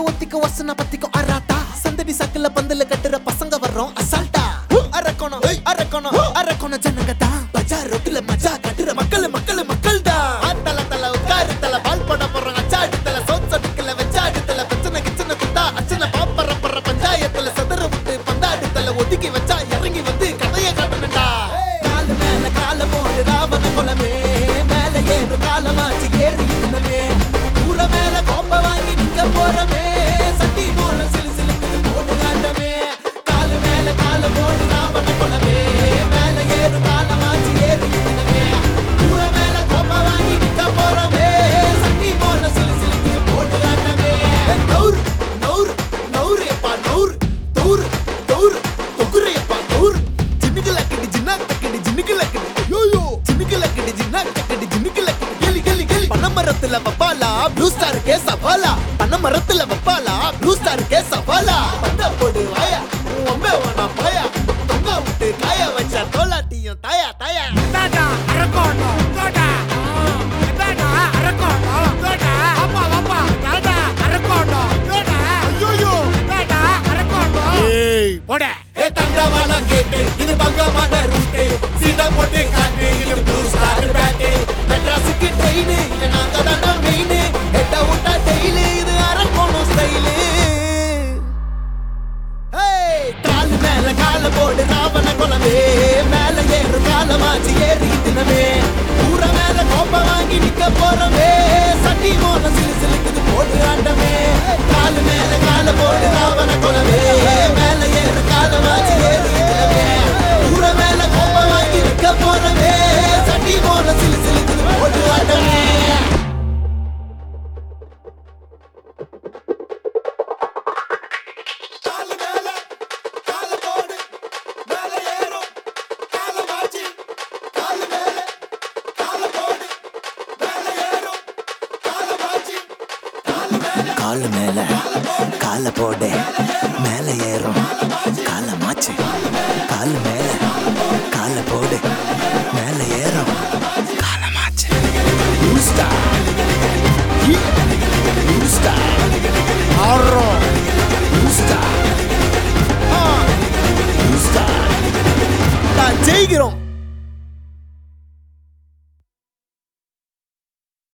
ஒத்திக்க ஒத்திக்க வசன பத்திக்கோ அராத்தா சந்தடி சக்கல பந்தல கட்டுற பசங்க வர்றோம் அசால்ட்டா அரக்கணும் அரக்கணும் அரக்கணும் ஜனங்க தான் பஜார் ரோட்டுல மஜா கட்டுற மக்கள் மக்கள் மக்கள் தான் தல தல உட்காரு தல பால் போட போறோம் அச்சாடு தல சோத் சடுக்கல வச்சாடு தல பிரச்சனை கிச்சனை குத்தா அச்சனை பாப்பற பற பஞ்சாயத்துல சதற விட்டு பந்தாடு தல ஒதுக்கி வச்சா இறங்கி வந்து கதைய காட்டணும்டா காலு மேல கால போடு ராவண குலமே மேல ஏறு காலமாச்சு ஏறி இன்னமே ஊர மேல கோப்ப வாங்கி நிக்க போறமே சட்டி போல சிலு சிலுக்குது போட்டு காட்டமே காலு மேல கால போடு ராவண குலமே மேல ஏறு காலமாச்சு ஏறி இன்னமே ஊர மேல கோப்ப வாங்கி நிக்க போறமே சட்டி போல சிலு சிலுக்குது போட்டு காட்டமே நௌர் நௌர் நௌர் எப்பா நௌர் தௌர் தௌர் தொகுரையப்பா தௌர் ஜின்னுக்கு லக்கடி ஜின்னா தக்கடி ஜின்னுக்கு லக்கடி யோயோ ஜின்னுக்கு லக்கடி ஜின்னா தக்கடி ஜின்னுக்கு லக்கடி கெலி கெலி கெலி பனமரத்துல வப்பாலா ப்ளூ ஸ்டார் கே சவாலா பனமரத்துல வப்பாலா ப்ளூ ஸ்டார் கே சவாலா பந்த போடு வாயா ஒம்பே வேணா பாயா தொங்க விட்டு காய வச்சா தோலாட்டியும் தாயா தாயா இந்தாடா, அரக்கோணம், இந்தாடா. இந்தாடா, அரக்கோணம், இந்தாடா. வாப்பா, வாப்பா, இந்தாடா, அரக்கோணம், இந்தாடா. இந்தாடா, அரக்கோணம். போடா. ஏ தங்கவான கேட்டு இது பங்கமான ரூட்டு சீதா போட்டு காட்டு இது ப்ளூ ஸ்டார் பேட்டு மெட்ராஸுக்கு ட்ரெயின் இது நாங்க தானே மெயின் ஹெட்ட விட்டா டெய்லி இது அரக்கோணம் ஸ்டைலு கால் மேல கால போடு ராவண குலமே மேல ஏறு காலமாச்சு ஏறி தினமே ஊர மேல கோப்ப வாங்கி நிக்க போறமே சட்டி மோன சிலு சிலுக்குது போடு ஆட்டமே கால் மேல கால போடு ராவண குலமே மேல ஏறு காலமாச்சு ஏறி தினமே ஊர மேல கோப்ப வாங்கி நிக்க போறமே சட்டி மோன சிலு சிலுக்குது போடு ஆட்டமே காலு மேல கால போடு மேல ஏறும் காலமாச்சு காலு மேல கால போடு மேல ஏறும் காலமாச்சு காலு மேல கால போடு மேல ஏறும் காலமாச்சு காலு மேல கால போடு மேல ஏறும் காலமாச்சு நான் ஜெயிக்கிறோம்